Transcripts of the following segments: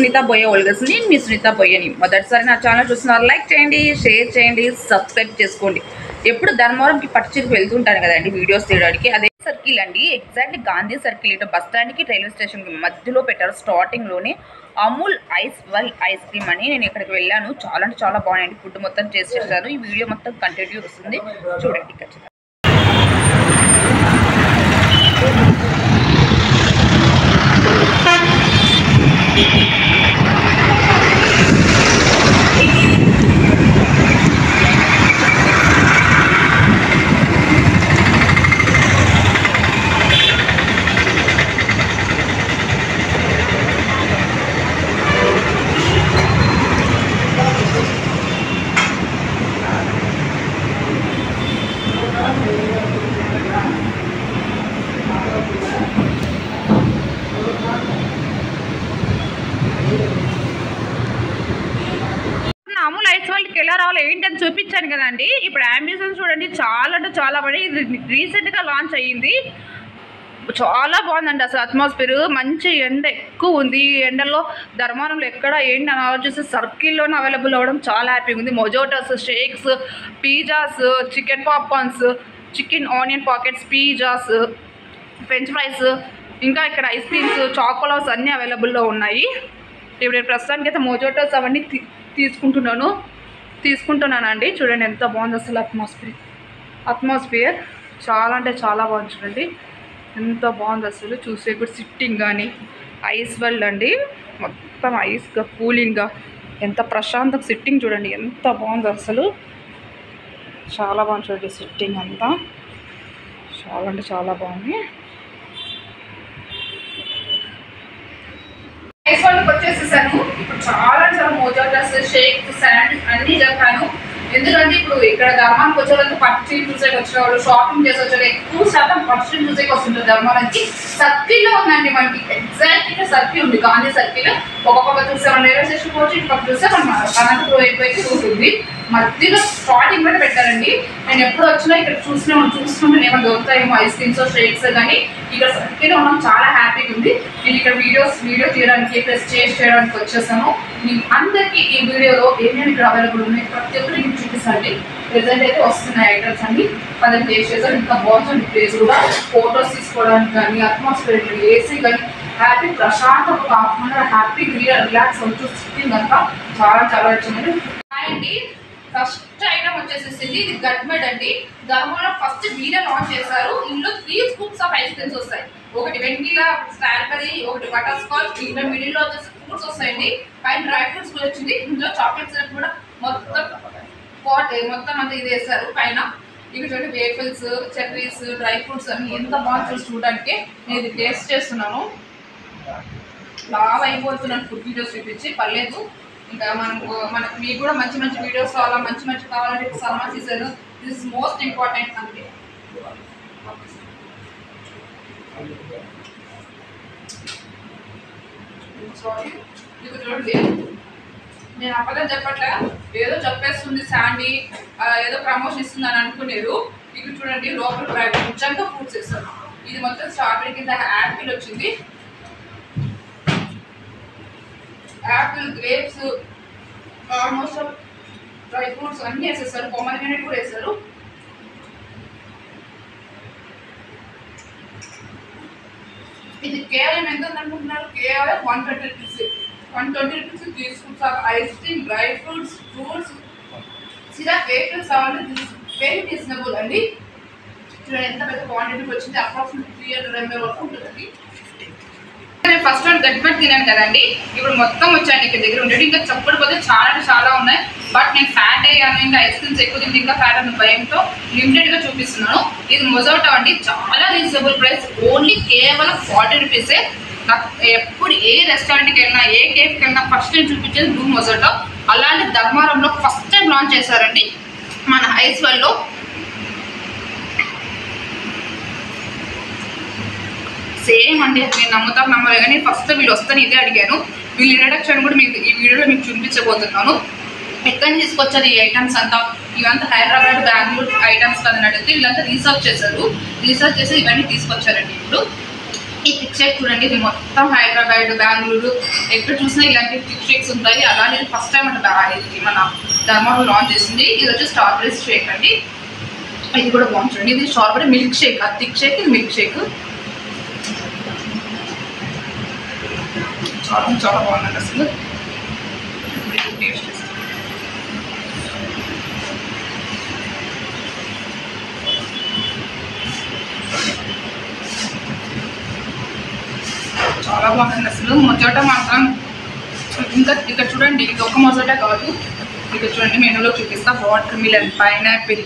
సునీత బొయ్య ఒలిగస్ నేను మీ సునీత బొయ్యని మొదటిసారి నా ఛానల్ చూస్తున్నారు లైక్ చేయండి షేర్ చేయండి సబ్స్క్రైబ్ చేసుకోండి ఎప్పుడు ధర్మవరంకి పట్టుచీరకు వెళ్తుంటాను కదండి వీడియోస్ తీయడానికి అదే సర్కిల్ అండి ఎగ్జాక్ట్ గాంధీ సర్కిల్ ఇటు బస్ స్టాండ్కి రైల్వే స్టేషన్కి మధ్యలో పెట్టారు స్టార్టింగ్లోనే అమూల్ ఐస్ వల్ ఐస్ క్రీమ్ అని నేను ఇక్కడికి వెళ్ళాను చాలా అంటే చాలా బాగున్నాయండి ఫుడ్ మొత్తం టేస్ట్ చేశాను ఈ వీడియో మొత్తం కంటిన్యూ వస్తుంది చూడండి ఖచ్చితంగా నా అమూల్ ఐస్ వాళ్ళకి ఎలా రావాలో ఏంటని చూపించాను కదండి ఇప్పుడు అంబిషన్స్ చూడండి చాలా అంటే చాలా పడి ఇది రీసెంట్గా లాంచ్ అయ్యింది చాలా బాగుందండి అసలు అట్మాస్ఫియర్ మంచి ఎండ ఎక్కువ ఉంది ఈ ఎండలో ధర్మానంలో ఎక్కడ ఏంటి అని ఆలోచిస్తే సర్కిల్లోనే అవైలబుల్ అవ్వడం చాలా హ్యాపీగా ఉంది మొజోటస్ shakes pizzas chicken popcorns chicken onion pockets pizzas French fries ఇంకా ఇక్కడ ఐస్ క్రీమ్స్ చాకోలాస్ అన్నీ అవైలబుల్లో ఉన్నాయి ఇప్పుడు నేను ప్రస్తుతానికి అయితే మొజోటోస్ అవన్నీ తీ- తీసుకుంటున్నాను తీసుకుంటున్నానండి చూడండి ఎంత బాగుంది అసలు అట్మాస్ఫియర్ అట్మాస్ఫియర్ చాలా అంటే చాలా బాగుంది చూడండి ఎంత బాగుంది అసలు చూసే కూడా సిట్టింగ్ కానీ ఐస్ వరల్డ్ అండి మొత్తం ఐస్గా కూలింగ్గా ఎంత ప్రశాంతం సిట్టింగ్ చూడండి ఎంత బాగుంది అసలు చాలా బాగుంది చూడండి సిట్టింగ్ అంతా చాలా అంటే చాలా బాగుంది ఐస్ వరల్డ్కి వచ్చేసేసాను ఇప్పుడు చాలా చాలా మోజోటస్ షేక్ శాండ్ అన్నీ చెప్పాను ఎందుకంటే ఇప్పుడు ఇక్కడ ధర్మానికి వచ్చే వాళ్ళకి పచ్చి చూసేకి వచ్చిన వాళ్ళు షాపింగ్ చేసి వచ్చే వాళ్ళు ఎక్కువ శాతం పచ్చి చూసేకి వస్తుంటారు ధర్మానికి సర్కిల్లో ఉందండి మనకి ఎగ్జాక్ట్ సర్కిల్ ఉంది గాంధీ సర్కిల్ ఒక్కొక్క చూస్తే మనం రైల్వే స్టేషన్ పోవచ్చు ఇంకొక చూస్తే మనం అనంతపురం వైపు ఉంటుంది మధ్యలో స్టార్టింగ్ కూడా పెట్టారండి నేను ఎప్పుడు వచ్చినా ఇక్కడ చూసినా చూస్తుంటే ఏమైనా దొరుకుతాయేమో ఐస్ క్రీమ్స్ షేక్స్ కానీ ఇక్కడ సర్కిల్ ఉన్నాం చాలా హ్యాపీగా ఉంది నేను ఇక్కడ వీడియోస్ వీడియో తీయడానికి ప్లస్ చేసి చేయడానికి వచ్చేసాను మీ అందరికీ ఈ వీడియోలో ఏమేమి ఇక్కడ అవైలబుల్ ఉన్నాయి ప్రతి ఒక్కరికి మీకు చూపిస్తాండి ప్రెసెంట్ అయితే వస్తున్నాయి ఐటమ్స్ అన్ని పదని టేస్ట్ చేశాను ఇంకా బాగుంటుంది ప్లేస్ కూడా ఫొటోస్ తీసుకోవడానికి కానీ అట్మాస్ఫియర్ కానీ ఏసీ కానీ హ్యాపీ ప్రశాంతం కాకుండా హ్యాపీ రిలాక్స్ అవుతూ సిట్టింగ్ అంతా చాలా చాలా వచ్చింది హాయ్ అండి ఫస్ట్ ఐటమ్ వచ్చేసేసింది ఇది గట్మెడ్ అండి ధర్మంలో ఫస్ట్ వీడియో లాంచ్ చేశారు ఇందులో three scoops of ice creams వస్తాయి ఒకటి వెంకీలా స్ట్రాబెరీ ఒకటి బటర్ స్కాచ్ ఇంకా మిడిల్ లో వచ్చేసి ఫ్రూట్స్ వస్తాయండి పైన డ్రై ఫ్రూట్స్ కూడా వచ్చింది ఇందులో చాక్లెట్ సిరప్ కూడా మొత్తం పాట్ మొత్తం అంతా ఇది వేస్తారు పైన ఇవి చూడండి వేఫల్స్ చెర్రీస్ డ్రై ఫ్రూట్స్ అన్ని ఎంత బాగుంది చూడడానికి నేను ఇది టేస్ట్ చేస్తున్నాను లావ్ అయిపోతున్నాను ఫుడ్ వీడియోస్ చూపించి పర్లేదు ఇంకా మనకు మనకు మీకు కూడా మంచి మంచి వీడియోస్ కావాలా మంచి మంచి కావాలంటే సల్మా చేశారు దిస్ ఇస్ మోస్ట్ ఇంపార్టెంట్ అంతే సారీ ఇది చూడండి నేను అబద్ధం చెప్పట్లే ఏదో చెప్పేస్తుంది శాండీ ఆ, ఏదో ప్రమోషన్ ఇస్తుంది అని అనుకునేరు ఇవి చూడండి లోపల డ్రై నిజంగా ఫ్రూట్స్ ఇస్తారు ఇది మొత్తం స్ట్రాబెరీ కింద యాపిల్ వచ్చింది apple grapes almost dry fruits అన్నీ వేసేస్తారు పొమగ్రనేట్ కూడా వేస్తారు ఇది కేవలం ఎంత ఉంది అనుకుంటున్నారు కేవలం one twenty rupees one twenty rupees తీసుకుంటారు ice cream dry fruits fruits సిరా వేఫల్స్ కావాలంటే వెరీ రీజనబుల్ అండి చూడండి ఎంత పెద్ద క్వాంటిటీకి వచ్చింది అప్రాక్సిమేట్ త్రీ హండ్రెడ్ ఎంఎల్ వరకు ఉంటుందండి నేను ఫస్ట్ వన్ గట్టిమట్ తినాను కదండి ఇప్పుడు మొత్తం వచ్చాను ఇక్కడ దగ్గర ఉండేది ఇంకా చప్పుడు పోతే చాలా అంటే చాలా ఉన్నాయి బట్ నేను ఫ్యాట్ అయ్యాను ఇంకా ఐస్ క్రీమ్స్ ఎక్కువ తింటే ఇంకా ఫ్యాట్ అన్న భయంతో లిమిటెడ్ గా చూపిస్తున్నాను ఇది మొజోటో అండి చాలా రీజనబుల్ ప్రైస్ ఓన్లీ కేవలం ఫార్టీ రూపీసే నాకు ఎప్పుడు ఏ రెస్టారెంట్కి వెళ్ళినా ఏ కేఫ్కి వెళ్ళినా ఫస్ట్ నేను చూపించేది బ్లూ మొజోటో అలాంటి ధర్మారంలో ఫస్ట్ టైం లాంచ్ చేశారండి మన ఐస్ వల్లో సేమ్ అండి నేను నమ్ముతాను నమ్మలే కానీ ఫస్ట్ వీళ్ళు వస్తాను ఇదే అడిగాను వీళ్ళ ఇంట్రడక్షన్ కూడా మీకు ఈ వీడియోలో మీకు చూపించబోతున్నాను ఎక్కడి నుంచి తీసుకొచ్చారు ఈ ఐటమ్స్ అంతా ఇవంతా హైదరాబాద్ బెంగళూరు ఐటమ్స్ కదని అడిగితే వీళ్ళంతా రీసెర్చ్ చేశారు రీసెర్చ్ చేసి ఇవన్నీ తీసుకొచ్చారండి ఇప్పుడు ఈ థిక్ షేక్ చూడండి ఇది మొత్తం హైదరాబాద్ బెంగళూరు ఎక్కడ చూసినా ఇలాంటి థిక్ షేక్స్ ఉంటాయి అలానే ఫస్ట్ టైం మన బ్యా- ఇది మన ధర్మాలో లాంచ్ చేసింది ఇది వచ్చి స్ట్రాబెరీ షేక్ అండి ఇది కూడా బాగుంది చూడండి ఇది స్ట్రాబెరీ మిల్క్ షేక్ అది థిక్ షేక్ ఇది మిల్క్ షేక్ చాలా చాలా బాగుందండి అసలు ఇప్పుడు ఇది టేస్ట్ చేస్తాను. చాలా బాగుంది అసలు మొజోటా మాత్రం ఇంకా ఇక్కడ చూడండి ఇది ఒక మొజోటా కాదు ఇక్కడ చూడండి మెనూలో చూపిస్తా watermelon pineapple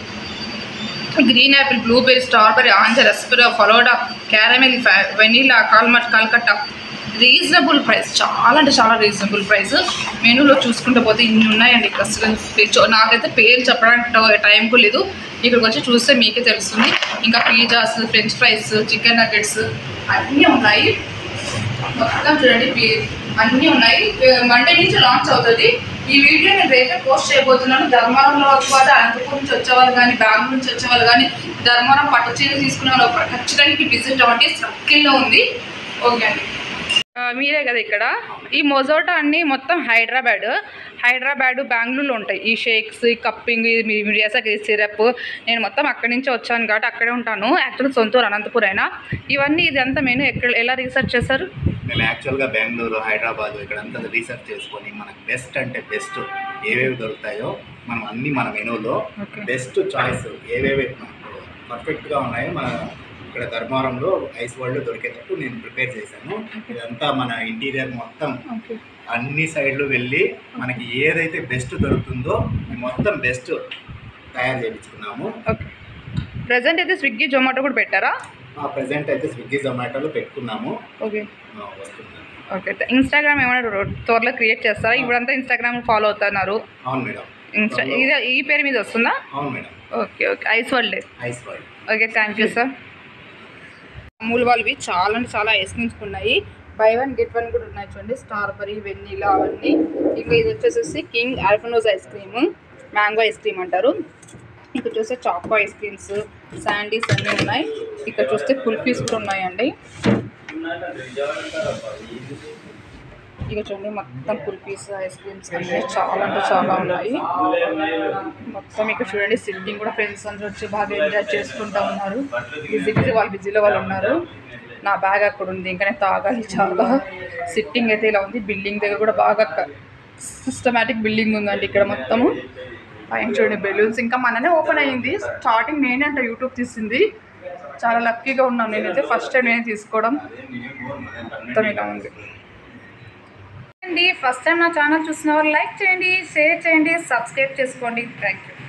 green apple blueberry strawberry ఆంజ రస్పెరా ఫలోడా క్యారమెల్ వెనీలా కాల్మట్ కల్కట్టా రీజనబుల్ ప్రైస్ చాలా అంటే చాలా రీజనబుల్ ప్రైస్ మెనూలో చూసుకుంటూ పోతే ఇన్ని ఉన్నాయండి ఇక్కడ అసలు చూ- నాకైతే పేరు చెప్పడానికి ట- టైం కూడా లేదు ఇక్కడికి వచ్చి చూస్తే మీకే తెలుస్తుంది ఇంకా pizzas French fries chicken nuggets అన్నీ ఉన్నాయి మొత్తం చూడండి పి- అన్నీ ఉన్నాయి మండే నుంచి లాంచ్ అవుతుంది ఈ వీడియో నేను రేపే పోస్ట్ చేయబోతున్నాను ధర్మవరంలో పాటు అనంతపురం నుంచి వచ్చేవాళ్ళు కానీ బెంగళూరు నుంచి వచ్చేవాళ్ళు కానీ ధర్మవరం పట్టు చీర తీసుకునే వాళ్ళు ఖచ్చితంగా విజిట్ అవ్వండి సర్కిల్లో ఉంది ఓకే అండి ఆ, మీరే కదా ఇక్కడ ఈ మొజోటా అన్ని మొత్తం హైదరాబాద్ హైదరాబాద్ బెంగళూరులో ఉంటాయి ఈ షేక్స్ ఈ కప్పింగ్ మిరియాసకి సిరప్ నేను మొత్తం అక్కడి నుంచి వచ్చాను కాబట్టి అక్కడే ఉంటాను యాక్చువల్ సొంతూరు అనంతపూర్ అయినా ఇవన్నీ ఇదంతా మెను ఎక్కడ ఎలా రీసెర్చ్ చేశారు మేము యాక్చువల్గా బెంగళూరు హైదరాబాద్ ఇక్కడంతా రీసెర్చ్ చేసుకొని మనకు బెస్ట్ అంటే బెస్ట్ ఏవేవి దొరుకుతాయో మనం అన్ని మన మెనూలో Okay. బెస్ట్ చాయిస్ ఏవేవి మనకు పర్ఫెక్ట్గా ఉన్నాయో మన ఇక్కడ ధర్మవరంలో ఐస్ వరల్డ్ దొరికేటట్టు నేను ప్రిపేర్ చేశాను ఇదంతా మన ఇంటీరియర్ మొత్తం ఓకే అన్ని సైడ్లు వెళ్ళి మనకి ఏదైతే బెస్ట్ దొరుకుతుందో ఈ మొత్తం బెస్ట్ తయారు చేయించుకున్నాము ఓకే ప్రజెంట్ అయితే స్విగ్గీ జొమాటో కూడా పెట్టారా ఆ ప్రజెంట్ అయితే స్విగ్గీ జొమాటోలో పెట్టుకున్నాము ఓకే ఆ, వస్తుంది ఓకే ఇన్స్టాగ్రామ్ ఏమైనా రో- త్వరలో క్రియేట్ చేస్తారా ఇప్పుడంతా ఇన్స్టాగ్రామ్ ఫాలో అవుతున్నారు అవును మేడం ఇన్స్టా ఇది ఈ పేరు మీద వస్తుందా అవును madam okay okay ice world ice world okay thank you sir Amul వాళ్ళవి చాలా అంటే చాలా ఐస్ క్రీమ్స్ ఉన్నాయి బై వన్ గెట్ వన్ కూడా ఉన్నాయి చూడండి స్ట్రాబెరీ వెన్నీలా అవన్నీ ఇంకా ఇది వచ్చేసేసి king Alphonso ice cream mango ice cream అంటారు ఇక్కడ చూస్తే చాకో ఐస్ క్రీమ్స్ శాండీస్ అన్నీ ఉన్నాయి ఇక్కడ చూస్తే కుల్ఫీస్ కూడా ఉన్నాయండి ఇక చూడండి మొత్తం కుల్ఫీస్ ఐస్ క్రీమ్స్ అన్నీ చాలా అంటే చాలా ఉన్నాయి మొత్తం ఇక్కడ చూడండి సిట్టింగ్ కూడా ఫ్రెండ్స్ అందరూ వచ్చి బాగా ఎంజాయ్ చేసుకుంటూ ఉన్నారు బిజీ బిజీ వాళ్ళు బిజీలో వాళ్ళు ఉన్నారు నా బ్యాగ్ అక్కడ ఉంది ఇంకా నేను తాగాలి చాలా సిట్టింగ్ అయితే ఇలా ఉంది బిల్డింగ్ దగ్గర కూడా బాగా సిస్టమేటిక్ బిల్డింగ్ ఉందండి ఇక్కడ మొత్తము పైన చూడండి బెలూన్స్ ఇంకా మననే ఓపెన్ అయ్యింది స్టార్టింగ్ నేనే అంట యూట్యూబ్ తీసింది చాలా లక్కీగా ఉన్నాను నేనైతే ఫస్ట్ టైం నేనే తీసుకోవడం మొత్తం ఇలా ఉంది అండి ఫస్ట్ టైం నా ఛానల్ చూసిన వాళ్ళు లైక్ చేయండి షేర్ చేయండి సబ్స్క్రైబ్ చేసుకోండి థ్యాంక్ యూ